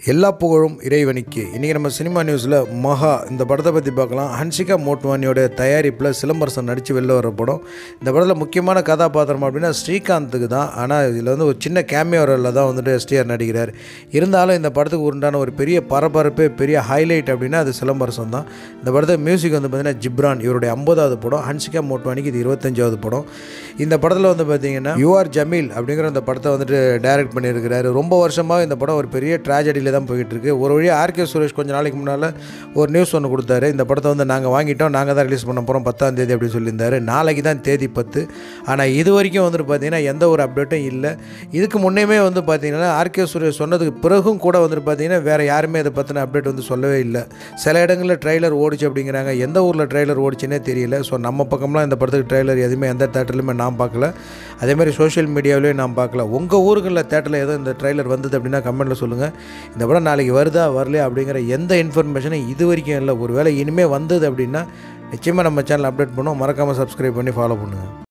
எல்லா புகழும் இறைவனுக்கு இன்றைக்கி நம்ம சினிமா நியூஸில் மகா இந்த படத்தை பற்றி பார்க்கலாம் ஹன்சிகா மோட்வானியோட தயாரிப்பில் சிலம்பரசன் நடித்து வெளில வர படம் இந்த படத்தில் முக்கியமான கதாபாத்திரம் அப்படின்னா ஸ்ரீகாந்துக்கு தான் ஆனால் இதில் வந்து ஒரு சின்ன கேமியோரில் தான் வந்துட்டு எஸ்டிஆர் நடிக்கிறார் இருந்தாலும் இந்த படத்துக்கு உண்டான ஒரு பெரிய பரபரப்பு பெரிய ஹைலைட் அப்படின்னா அது சிலம்பரசன் தான் இந்த படத்தை மியூசிக் வந்து பார்த்திங்கன்னா ஜிப்ரான் இவருடைய ஐம்பதாவது படம் ஹன்சிகா மோட்வானிக்கு இது இருபத்தஞ்சாவது படம் இந்த படத்தில் வந்து பார்த்திங்கன்னா யூஆர் ஜமீல் அப்படிங்கிற இந்த படத்தை வந்துட்டு டைரக்ட் பண்ணியிருக்கிறாரு ரொம்ப வருஷமாக இந்த படம் ஒரு பெரிய ட்ராஜடியில் தான் போயிட்டு இருக்கு ஒரு வழியாக ஆர்கே சுரேஷ் கொஞ்ச நாளைக்கு முன்னால் ஒரு நியூஸ் ஒன்று கொடுத்தாரு இந்த படத்தை வந்து நாங்கள் வாங்கிட்டோம் நாங்கள் தான் ரிலீஸ் பண்ண போகிறோம் பத்தாம் தேதி அப்படின்னு சொல்லியிருந்தாரு நாளைக்கு தான் தேதி பத்து ஆனால் இது வரைக்கும் வந்துட்டு பார்த்தீங்கன்னா எந்த ஒரு அப்டேட்டும் இல்லை இதுக்கு முன்னேயுமே வந்து பார்த்தீங்கன்னா ஆர்கே சுரேஷ் சொன்னதுக்கு பிறகும் கூட வந்துட்டு பார்த்தீங்கன்னா வேறு யாருமே இதை பற்றின அப்டேட் வந்து சொல்லவே இல்லை சில இடங்களில் ட்ரைலர் ஓடிச்சு அப்படிங்கிறாங்க எந்த ஊரில் ட்ரைலர் ஓடிச்சுன்னே தெரியல ஸோ நம்ம பக்கம்லாம் இந்த படத்துக்கு ட்ரைலர் எதுவுமே எந்த தேட்டர்லையுமே நான் பார்க்கல அதேமாதிரி சோஷியல் மீடியாவிலையும் நான் பார்க்கல உங்கள் ஊர்களில் தேட்டரில் ஏதோ இந்த ட்ரைலர் வந்தது அப்படின்னா கமெண்ட்டில் சொல்லுங்கள் இந்த படம் நாளைக்கு வருதா வரலையா அப்படிங்கிற எந்த இன்ஃபர்மேஷனும் இது வரைக்கும் இல்லை ஒருவேளை இனிமேல் வந்தது அப்படின்னா நிச்சயமாக நம்ம சேனல் அப்டேட் பண்ணுவோம் மறக்காமல் சப்ஸ்கிரைப் பண்ணி ஃபாலோ பண்ணுங்கள்